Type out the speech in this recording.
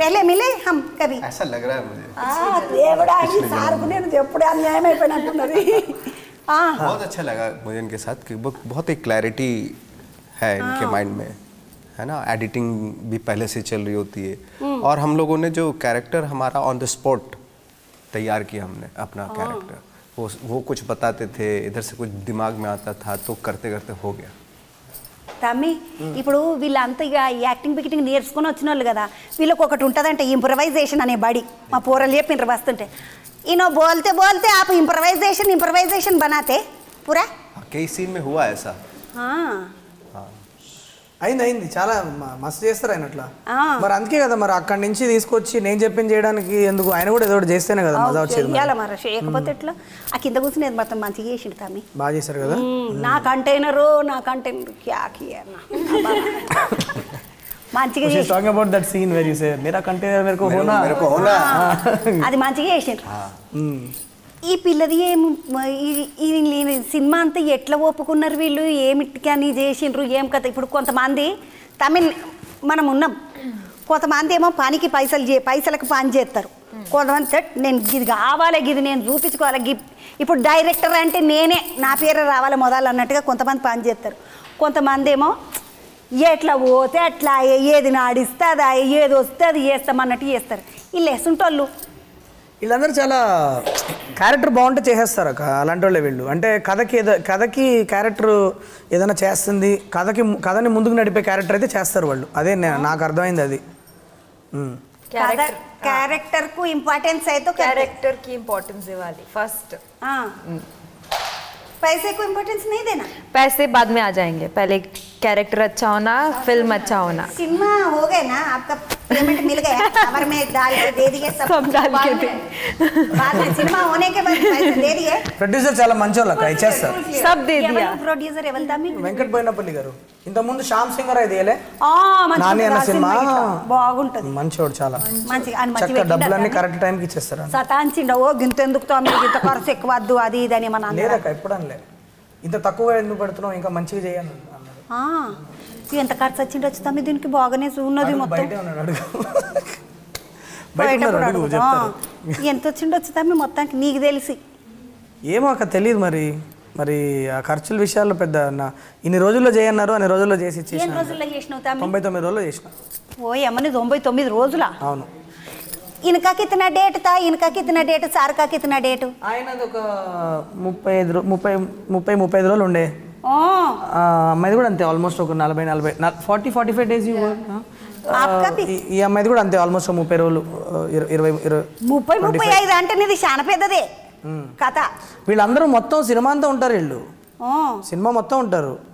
पहले मिले हम कभी ऐसा लग रहा है मुझे ఆ, దేవుడా ఈ సార్కు నేను ఎప్పుడే అన్యాయం అయిపోయినట్టున్నది ఆ, बहुत अच्छा लगा मुझे इनके साथ कि बहुत बहुत एक क्लैरिटी है इनके माइंड में है ना एडिटिंग भी पहले से चल रही होती है और हम लोगों ने जो कैरेक्टर हमारा ऑन द स्पॉट तैयार किया हमने अपना कैरेक्टर वो वो कुछ बताते थे इधर से कुछ दिमाग में आता था तो करते करते हो गया తమ్మి ఇప్పుడు వీళ్ళంతా ఇక ఈ యాక్టింగ్ బికిటింగ్ నేర్చుకుని వచ్చిన వాళ్ళు కదా వీళ్ళకి ఒకటి ఉంటుందంటే ఇంప్రవైజేషన్ అనే బడి మా పూరలు చెప్పిండ్రు వస్తుంటే ఈయన బోల్తే బోల్తే ఆప్ ఇంప్రవైజేషన్ ఇంప్రవైజేషన్ బనాతే పూరా हाँ, कई सीन में हुआ ऐसा అయింది అయింది చాలా మ- మస్తు చేస్తారు ఆయన అట్లా ఆ. మరి అందుకే కదా మరి అక్కడి నుంచి తీసుకొచ్చి నేను చెప్పింది చేయడానికి ఎందుకు ఆయన కూడా ఏదో ఒకటి చేస్తేనే కదా మజా వచ్చేది మరి. చెయ్యాలి మరి చేయకపోతే ఎట్లా ఆ కింద కూర్చునేది మొత్తం మంచిగా చేసిండు తమ్మి బాగా చేశారు కదా మ్మ్, నా కంటైనరు నా కంటైనర్ క్యా కియా నా. మంచిగా చేసి talking about that scene very say मेरा कंटेनर मेरे को मेरे होना को, मेरे को होना అది మంచిగా చేసిండ్రు ఈ పిల్లది ఏం ఈ- ఈ ఈ సినిమా అంతా ఎట్లా ఒప్పుకున్నారు వీళ్ళు ఏమిటికని చేసిండ్రు ఏం కథ ఇప్పుడు కొంతమంది తమిళ్ మనం ఉన్నాం కొంతమంది ఏమో పనికి పైసలు చే పైసలకు పని చేస్తారు కొంతమంది "సెట్, నేను ఇది కావాలి ఇది నేను చూపించుకోవాలి గి ఇప్పుడు డైరెక్టర్ అంటే నేనే నా పేరు రావాలి మొదలు అన్నట్టుగా కొంతమంది పని చేస్తారు కొంతమంది ఏమో ఎట్లా పోతే అట్లా ఏది నాడిస్తుందా ఏది వస్తే అది చేస్తామన్నట్టు చేస్తారు వీళ్ళు వేస్తుంటోళ్ళు వీళ్ళందరూ చాలా క్యారెక్టర్ బాగుంటే చేసేస్తారు అక్క అలాంటి వాళ్ళే వీళ్ళు అంటే కథకి ఏదో కథకి క్యారెక్టర్ ఏదైనా చేస్తుంది కథకి కథని ముందుకు నడిపే క్యారెక్టర్ అయితే చేస్తారు వాళ్ళు అదే నే- నాకు అర్థమైంది అది ఉమ్. कैरेक्टर कैरेक्टर को इम्पोर्टेंस है तो कैरेक्टर कैरेक्टर की इम्पोर्टेंस वाली फर्स्ट हाँ पैसे को इम्पोर्टेंस नहीं देना पैसे बाद में आ जाएंगे पहले कैरेक्टर अच्छा होना फिल्म अच्छा होना सिनेमा हो गए ना आपका पेमेंट मिल गया कवर में डाल के दे दिए सब सब डाल के दे। बाद में सिनेमा होने के बाद पैसे दे दिए ప్రొడ్యూసర్ చాలా మంచోళ్ళు అక్క ఇచ్చేస్తారు सब दे दिया ప్రొడ్యూసర్ ఎవరు మీకు వెంకట్ బోయినపల్లి గారు ఇంతకుముందు శ్యామ్ సింగర్ అయితే ఇయ్యలే? ఆ, మంచిగా నాని అన్న ఉంటుంది ఆ సినిమా సినిమా ఇట్లా. బాగుంటది మంచోడు చాలా మంచిగా అని మంచిగా చక్క డబ్బులన్నీ పెట్టిండు కరెక్ట్ టైంకి ఇచ్చేస్తారు అన్న. సతాంచిండ ఓ గింత ఎందుకుతో మీరు ఇంత ఖర్చు ఎక్కువ వద్దు అది ఇది అని మన లేదక్క ఎప్పుడు అనలే ఇంత తక్కువ ఎందుకు పెడుతున్నావు ఇంకా మంచిగా చేయాలి అన్నారు ఎంత ఖర్చు వచ్చిండో వచ్చి దీనికి బాగానే ఉన్నది మొత్తం బయటే ఉన్నాడు అడుగు బయట బయట ఉన్నారు కూడా అడుగు అడుగుతా. చెప్తారు ఎంత వచ్చిండొచ్చు తమ్మి మొత్తానికి నీకు తెలిసి ఏమో అక్క తెలియదు మరి మరి ఆ ఖర్చుల విషయాల్లో పెద్ద నా ఇన్ని రోజుల్లో చేయన్నారు అన్ని రోజుల్లో చేసి ఎన్ని ఇచ్చేసిన రోజుల్లో చేసినావు తమ్మి తొంభై తొమ్మిది రోజుల్లో చేసిన ఓ అమ్మని తొంభై తొమ్మిది రోజుల అవును ఇనకా కితన డేట్ తా ఇనకా కితన డేట్ సార్కా కితన డేట్ ఆయనది ఒక ముప్పై ఐదు రో- ముప్పై ముప్పై ముప్పై ఐదు రోజులు ఉండే ఓ ఆ అమ్మాయిది కూడా అంతే ఆల్మోస్ట్ ఒక నలభై నలభై ఫార్టీ ఫార్టీ ఫైవ్ డేస్ ఆప్కా భీ? ఈ అమ్మాయిది కూడా అంతే ఆల్మోస్ట్ ఒక ముప్పై రోజులు ఆ, ఇర- ఇరవై ఇరవై ముప్పై ముప్పై ఐదు అంటే నీది చాలా పెద్దదే కథ వీళ్ళందరూ మొత్తం సినిమా అంతా ఉంటారు వీళ్ళు ఓ సినిమా మొత్తం ఉంటారు